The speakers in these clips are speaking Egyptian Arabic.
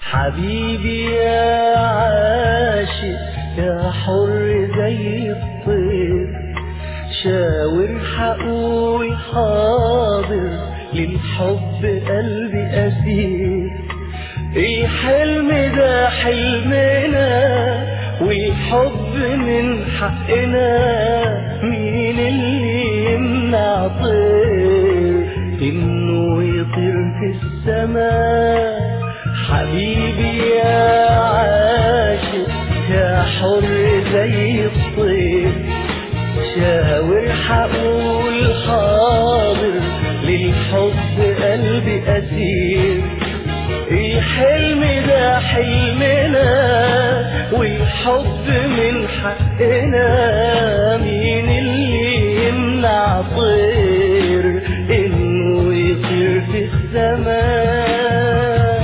حبيبي يا عاشق يا حر زي الطير شاور حقوي حاضر للحب قلبي أسير الحلم ده حلمنا والحب من حقنا مين اللي يمنع طير انه يطير في السماء حبيبي يا عاشق يا حر زي الطير شاور حقول حاضر للحب قلبي أسير الحلم ده حلمنا والحب من حقنا مين اللي يمنع طير انه يطير في السماء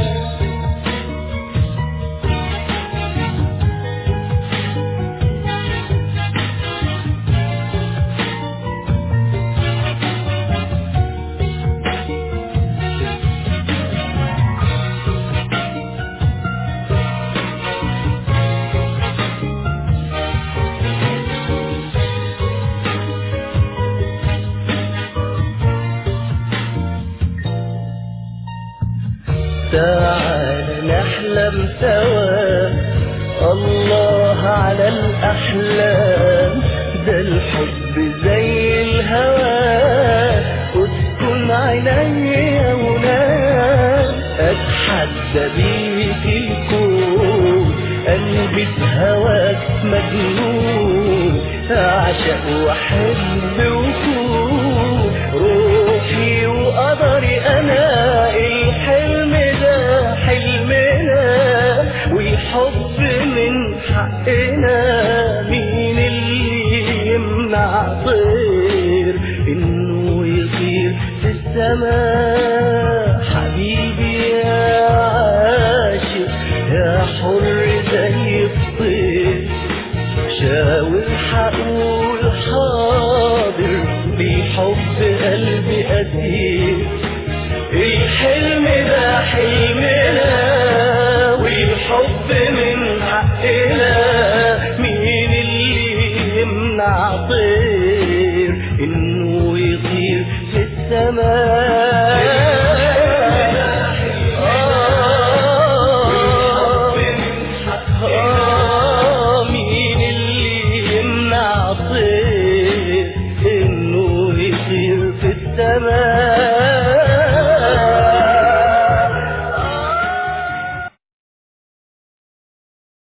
تعال نحلم سوا الله على الأحلام ده الحب زي الهوى اسكن عيني ونام أتحدى بيك الكون أنبت هواك مجنون أعشق وأحب وكون